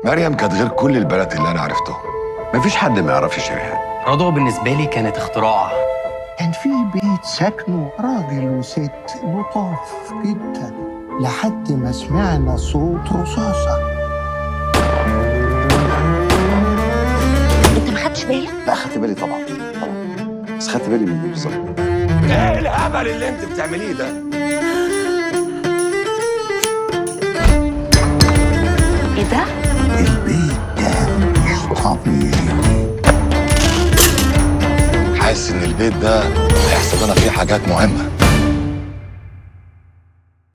مريم كانت غير كل البنات اللي انا عرفتهم مفيش حد ما يعرفش شريهان رضوى بالنسبة لي كانت اختراع كان في بيت سكنه راجل وست لطاف جدا لحد ما سمعنا صوت رصاصة انت ما خدتش بالك لا خدت بالي طبعا طبعا بس خدت بالي من ايه بالظبط ايه الهبل اللي انت بتعمليه ده ايه ده البيت ده مش طبيعي حاسس ان البيت ده هيحصل لنا فيه حاجات مهمه